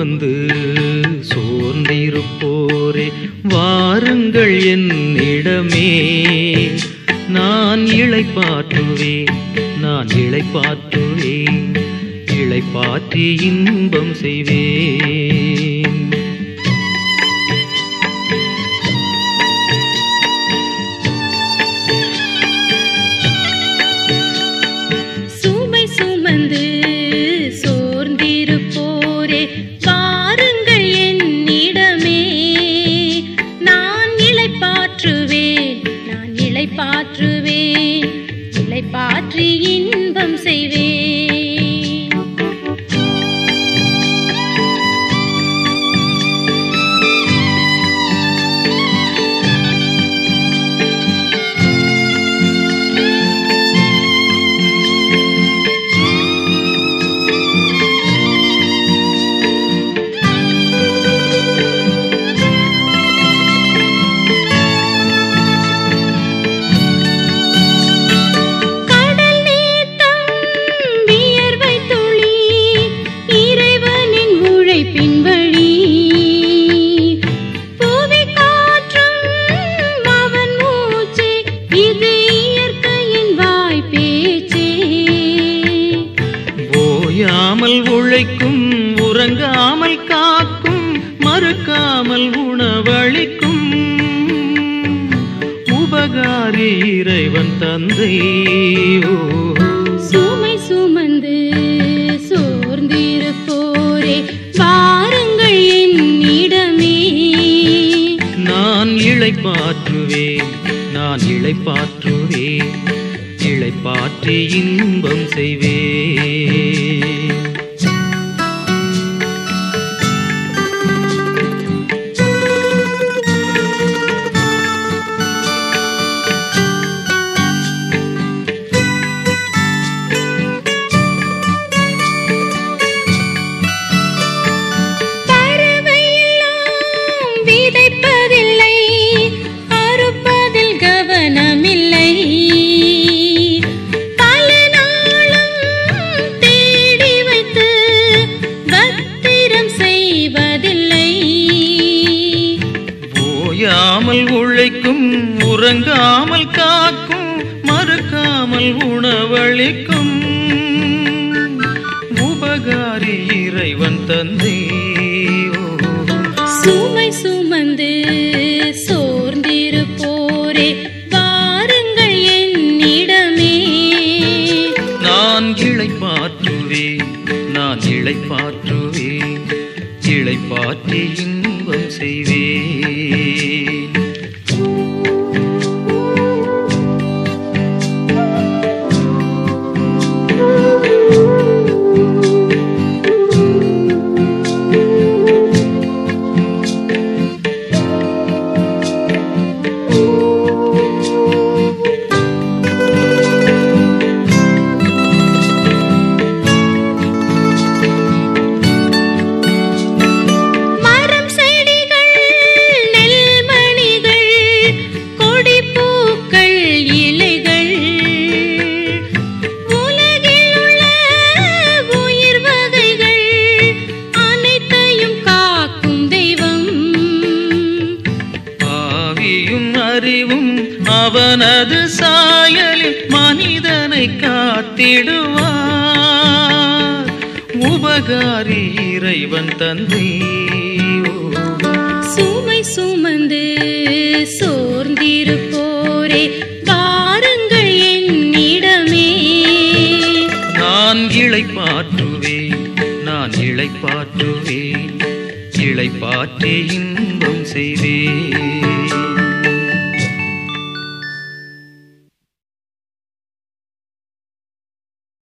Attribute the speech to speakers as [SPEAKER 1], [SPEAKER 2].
[SPEAKER 1] சுமந்து சோர்ந்திருப்போரே வாருங்கள் என்னிடமே நான் இளைப்பாற்றுவேன் நான் இளைப்பாற்றுவேன் இளைப்பாற்றி இன்பம் செய்வேன்
[SPEAKER 2] சுமை சுமந்து சோர்ந்திருப்போரே வாருங்கள் என்னிடமே நான் இளைப்பாற்றுவேன் நான் இளைப்பாற்றுவேன் இளைப்பாற்றி இன்பம் செய்வேன் கடல் நீத்தம் வியர்வை துளி இறைவனின் உழைப்பின் வழி புவி காற்றும் அவன் மூச்சே இது இயற்கையின் வாய் பேச்சே
[SPEAKER 1] ஓயாமல் உழைக்கும் உறங்காமல் காக்கும் மறுக்காமல் உணவளிக்கும் உபகாரி இறைவன் தந்தை ஓ
[SPEAKER 2] சுமை சுமந்து சோர்ந்திருப்போரே வாருங்கள் என்னிடமே
[SPEAKER 1] நான் இளைப்பாற்றுவேன் நான் இளைப்பாற்றுவேன் இளைப்பாற்றி இன்பம் செய்வேன்
[SPEAKER 2] பறவையெல்லாம் விதைப்பதில்லை அறுப்பதில் கவனமில்லை பல நாளும் தேடி வைத்து பத்திரம் செய்வதில்லை
[SPEAKER 1] ஓயாமல் உழைக்கும் உறங்காமல் காக்கும் மறுக்காமல் உணவளிக்கும் உபகாரி இறைவன் தந்தை ஓ
[SPEAKER 2] சுமை சுமந்து சோர்ந்திருப்போரே வாருங்கள் என்னிடமே
[SPEAKER 1] நான் இளைப்பாற்றுவேன் நான் இளைப்பாற்றுவேன் இளைப்பாற்றி இன்பம் செய்வேன்
[SPEAKER 2] மரம் செடிகள் நெல்மணிகள் கொடி பூக்கள் இலைகள் உலகில் உள்ள உயிர் வகைகள் அனைத்தையும் காக்கும் தெய்வம்
[SPEAKER 1] ஆவியும் அறிவும் அவனது சாயலில் மனிதனை காத்திடுவார் உபகாரி இறைவன் தந்தை ஓ
[SPEAKER 2] சுமை சுமந்து சோர்ந்திருப்போரே வாருங்கள் என்னிடமே
[SPEAKER 1] நான் இளைப்பாற்றுவேன் நான் இளைப்பாற்றுவேன் இளைப்பாற்றி இன்பம் செய்வேன்